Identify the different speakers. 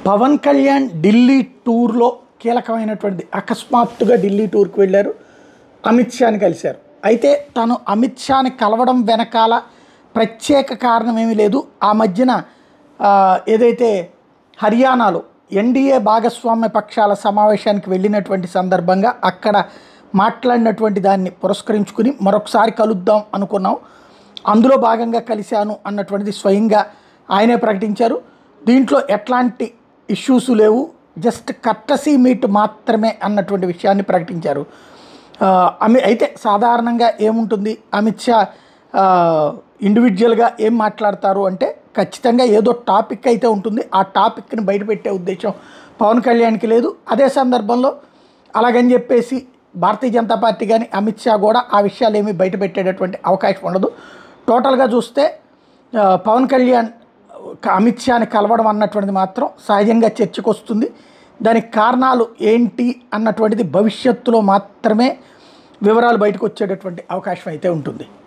Speaker 1: పవన్ కళ్యాణ్ ఢిల్లీ టూర్లో కీలకమైనటువంటిది అకస్మాత్తుగా ఢిల్లీ టూర్కి వెళ్ళారు అమిత్ షాని కలిశారు అయితే తను అమిత్ షాని కలవడం వెనకాల ప్రత్యేక కారణం ఏమీ లేదు ఆ మధ్యన ఆ, ఏదైతే హర్యానాలో ఎన్డీఏ భాగస్వామ్య పక్షాల సమావేశానికి వెళ్ళినటువంటి సందర్భంగా అక్కడ మాట్లాడినటువంటి దాన్ని పురస్కరించుకుని మరొకసారి కలుద్దాం అనుకున్నాం అందులో భాగంగా కలిశాను అన్నటువంటిది స్వయంగా ఆయనే ప్రకటించారు దీంట్లో ఎట్లాంటి ఇష్యూస్ లేవు జస్ట్ కట్టసీ మీట్ మాత్రమే అన్నటువంటి విషయాన్ని ప్రకటించారు ఆ, అమి అయితే సాధారణంగా ఏముంటుంది అమిత్ షా ఆ, ఇండివిజువల్గా ఏం మాట్లాడతారు అంటే ఖచ్చితంగా ఏదో టాపిక్ అయితే ఉంటుంది ఆ టాపిక్ని బయటపెట్టే ఉద్దేశం పవన్ కళ్యాణ్కి లేదు అదే సందర్భంలో అలాగని చెప్పేసి భారతీయ జనతా పార్టీ కానీ అమిత్ షా కూడా ఆ విషయాలు ఏమీ బయటపెట్టేటటువంటి అవకాశం ఉండదు టోటల్గా చూస్తే ఆ, పవన్ కళ్యాణ్ క- అమిత్ షాని కలవడం అన్నటువంటిది మాత్రం సహజంగా చర్చకు వస్తుంది దానికి కారణాలు ఏంటి అన్నటువంటిది భవిష్యత్తులో మాత్రమే వివరాలు బయటకు వచ్చేటటువంటి అవకాశం అయితే ఉంటుంది